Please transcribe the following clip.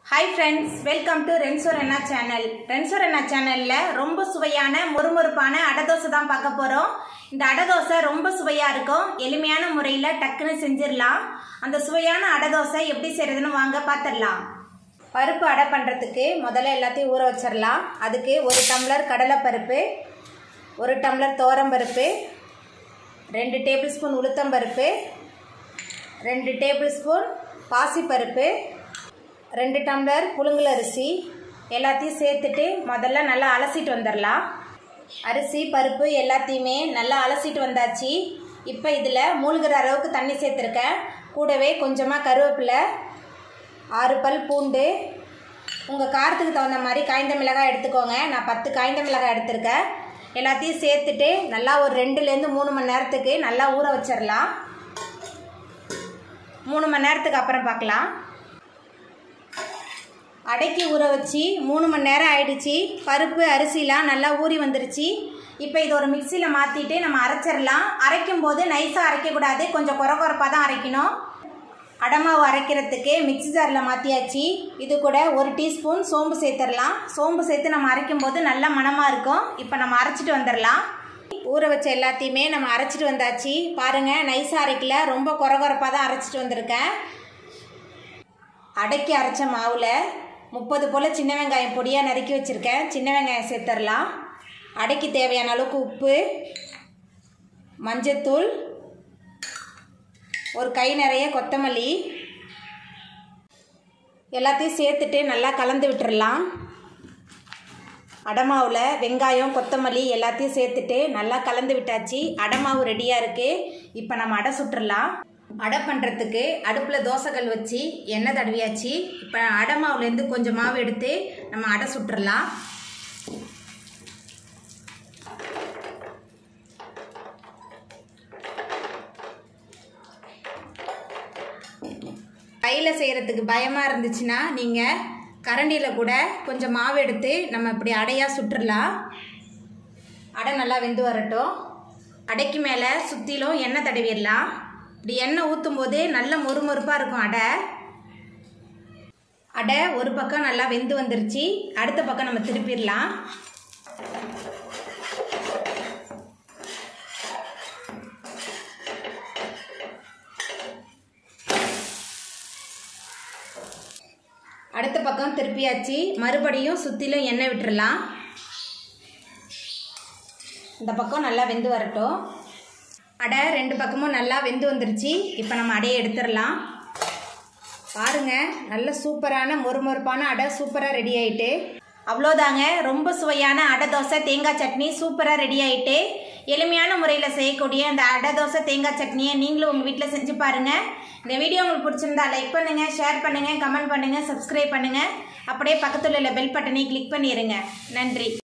hi friends welcome to ரென்சோர் அண்ணா channel ரென்சோர் அண்ணா சேனலில் ரொம்ப சுவையான மொறுமொறுப்பான அடை தோசை தான் பார்க்க போகிறோம் இந்த அடை தோசை ரொம்ப சுவையாக இருக்கும் எளிமையான முறையில் டக்குன்னு செஞ்சிடலாம் அந்த சுவையான அடை தோசை எப்படி செய்கிறதுன்னு வாங்க பார்த்துடலாம் பருப்பு அடை பண்ணுறதுக்கு முதல்ல எல்லாத்தையும் ஊற வச்சிடலாம் அதுக்கு ஒரு டம்ளர் கடலைப்பருப்பு ஒரு டம்ளர் துவரம்பருப்பு ரெண்டு டேபிள் ஸ்பூன் உளுத்தம்பருப்பு ரெண்டு டேபிள் ஸ்பூன் பாசிப்பருப்பு ரெண்டு டம்ளர் புழுங்கல் அரிசி எல்லாத்தையும் சேர்த்துட்டு முதல்ல நல்லா அலசிட்டு வந்துடலாம் அரிசி பருப்பு எல்லாத்தையுமே நல்லா அலசிட்டு வந்தாச்சு இப்போ இதில் மூழ்கிற அளவுக்கு தண்ணி சேர்த்துருக்கேன் கூடவே கொஞ்சமாக கருவேப்பிலை ஆறு பல் பூண்டு உங்கள் காரத்துக்கு தகுந்த மாதிரி காய்ந்த மிளகாய் எடுத்துக்கோங்க நான் பத்து காய்ந்த மிளகாய் எடுத்திருக்கேன் எல்லாத்தையும் சேர்த்துட்டு நல்லா ஒரு ரெண்டுலேருந்து மூணு மணி நேரத்துக்கு நல்லா ஊற வச்சிடலாம் மூணு மணி நேரத்துக்கு அப்புறம் பார்க்கலாம் அடக்கி ஊற வச்சு மூணு மணி நேரம் ஆயிடுச்சு பருப்பு அரிசிலாம் நல்லா ஊறி வந்துருச்சு இப்போ இது ஒரு மிக்சியில் மாற்றிட்டு நம்ம அரைச்சிடலாம் அரைக்கும் போது நைஸாக அரைக்கக்கூடாது கொஞ்சம் குறை குறைப்பாக தான் அரைக்கணும் அடமாவு அரைக்கிறதுக்கு மிக்ஸி ஜாரில் மாற்றியாச்சு இது கூட ஒரு டீஸ்பூன் சோம்பு சேர்த்துடலாம் சோம்பு சேர்த்து நம்ம அரைக்கும் போது நல்ல மணமாக இருக்கும் இப்போ நம்ம அரைச்சிட்டு வந்துடலாம் ஊற வச்ச எல்லாத்தையுமே நம்ம அரைச்சிட்டு வந்தாச்சு பாருங்கள் நைஸாக அரைக்கல ரொம்ப குறை குறைப்பாக தான் அரைச்சிட்டு வந்திருக்கேன் அடக்கி அரைச்ச மாவில் முப்பது போல் சின்ன வெங்காயம் பொடியாக நறுக்கி வச்சுருக்கேன் சின்ன வெங்காயம் சேர்த்துடலாம் அடைக்கு தேவையான அளவுக்கு உப்பு மஞ்சத்தூள் ஒரு கை நிறைய கொத்தமல்லி எல்லாத்தையும் சேர்த்துட்டு நல்லா கலந்து விட்டுறலாம் அடமாவில் வெங்காயம் கொத்தமல்லி எல்லாத்தையும் சேர்த்துட்டு நல்லா கலந்து விட்டாச்சு அடமாவு ரெடியாக இருக்குது இப்போ நம்ம அடை சுட்டுடலாம் அடை பண்ணுறதுக்கு அடுப்பில் தோசைகள் வச்சு எண்ணெய் தடவியாச்சு இப்போ அடை மாவுலேருந்து கொஞ்சம் மாவு எடுத்து நம்ம அடை சுட்டுடலாம் கையில் செய்கிறதுக்கு பயமாக இருந்துச்சுன்னா நீங்கள் கரண்டியில் கூட கொஞ்சம் மாவு எடுத்து நம்ம இப்படி அடையாக சுட்டுடலாம் அடை நல்லா வெந்து வரட்டும் அடைக்கு மேலே சுற்றிலும் எண்ணெய் தடவிடலாம் இப்படி எண்ணெய் ஊற்றும் போது நல்ல மொறுமொறுப்பாக இருக்கும் அடை அடை ஒரு பக்கம் நல்லா வெந்து வந்துருச்சு அடுத்த பக்கம் நம்ம திருப்பிடலாம் அடுத்த பக்கம் திருப்பியாச்சு மறுபடியும் சுற்றிலும் எண்ணெய் விட்டுறலாம் இந்த பக்கம் நல்லா வெந்து வரட்டும் அடை ரெண்டு பக்கமும் நல்லா வெந்து வந்துருச்சு இப்போ நம்ம அடையை எடுத்துடலாம் பாருங்கள் நல்ல சூப்பரான மொறுமொறுப்பான அடை சூப்பராக ரெடி ஆயிட்டு அவ்வளோதாங்க ரொம்ப சுவையான அடை தோசை தேங்காய் சட்னி சூப்பராக ரெடி ஆயிட்டு எளிமையான முறையில் செய்யக்கூடிய அந்த அடை தோசை தேங்காய் சட்னியை நீங்களும் உங்கள் வீட்டில் செஞ்சு பாருங்கள் இந்த வீடியோ உங்களுக்கு பிடிச்சிருந்தா லைக் பண்ணுங்கள் ஷேர் பண்ணுங்கள் கமெண்ட் பண்ணுங்கள் சப்ஸ்கிரைப் பண்ணுங்கள் அப்படியே பக்கத்தில் உள்ள பெல் பட்டனை கிளிக் பண்ணிடுங்க நன்றி